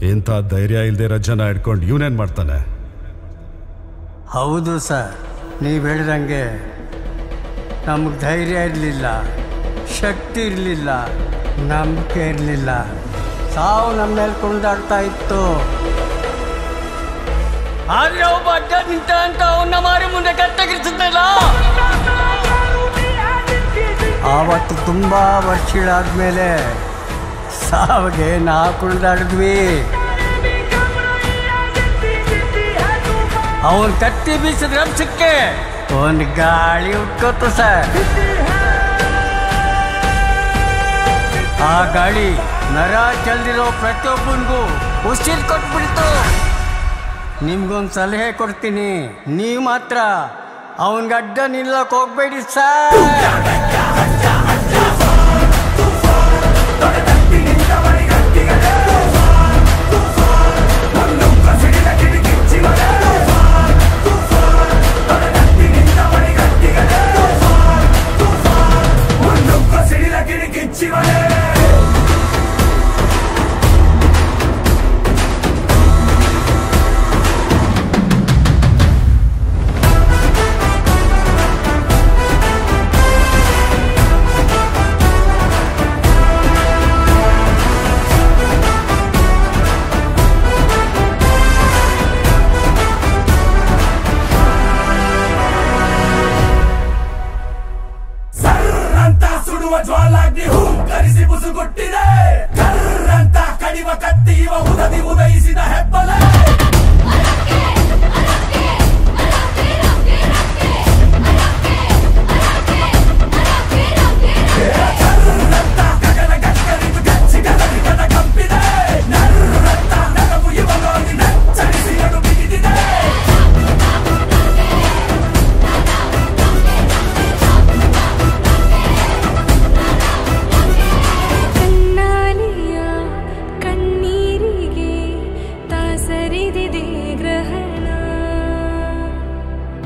ಇಂಥ ಧೈರ್ಯ ಇಲ್ಲದೆ ಇರೋ ಜನ ಹಿಡ್ಕೊಂಡು ಇವನೇನ್ ಮಾಡ್ತಾನೆ ಹೌದು ಸರ್ ನೀವು ಹೇಳಿದಂಗೆ ನಮಗೆ ಧೈರ್ಯ ಇರಲಿಲ್ಲ ಶಕ್ತಿ ಇರಲಿಲ್ಲ ನಂಬಿಕೆ ಇರಲಿಲ್ಲ ಸಾವು ನಮ್ಮ ಮೇಲೆ ಕುಣಿದಾಡ್ತಾ ಇತ್ತು ಆದ್ರೆ ಒಬ್ಬ ಅಡ್ಡ ನಿಂತ ಅಂತ ಅವನ್ನ ಮಾರಿ ಮುಂದೆ ಕತ್ತಗಿರ್ತಿದ್ದಲ್ಲ ಆವತ್ತು ತುಂಬಾ ವರ್ಷಗಳಾದ್ಮೇಲೆ ಸಾವಿಗೆ ನಾ ಕುಣಿದಾಡಿದ್ವಿ ಅವನ್ ಕತ್ತಿ ಬೀಸಿದ ರಂಶಕ್ಕೆ ಒಂದು ಗಾಳಿ ಉಟ್ಕೋತು ಸರ್ ಆ ಗಾಳಿ ನರ ಚೆಲ್ದಿರೋ ಪ್ರತಿಯೊಬ್ಬನಿಗೂ ಉಸಿರು ಕೊಟ್ಬಿಡ್ತು ನಿಮ್ಗೊಂದು ಸಲಹೆ ಕೊಡ್ತೀನಿ ನೀವು ಮಾತ್ರ ಅವನ್ಗೆ ಅಡ್ಡ ನಿಲ್ಲಕ್ ಹೋಗ್ಬೇಡಿ ಸರ್ ಸರ್ರಂತ ಸುಡುವ ಜ್ವಾಲಾಗ್ನಿ ಹೂಂಕರಿಸಿ ಬುಸುಗುಟ್ಟಿದೆ ಕರ್ರಂತ ಕಡಿವ ಕತ್ತಿ ಇವ ಉದದಿ ಉದಯಿಸಿದ ಹೆಬ್ಬಲೆ ಕರ್ರಂತ ಗಗನ ಗಕ್ಕರಿದು ಗಚ್ಚಿ ಗದರಿ ಗದ ಕಂಪಿದೆ ನರ್ರಂತ ನಗವು ಇವನೋಗಿ ನಚ್ಚರಿಸಿ ಅಡು ಬಿಗಿದಿದೆ ಕಣ್ಣಾಲಿಯ ಕಣ್ಣೀರಿಗೆ ತಾಸರಿದಿದೆ ಗ್ರಹಣ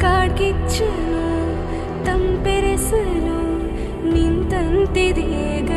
ಕಾಡ್ಗಿಚ್ಚನು ತಂಪೆರೆಸಲು ನಿಂತಂತಿದೆ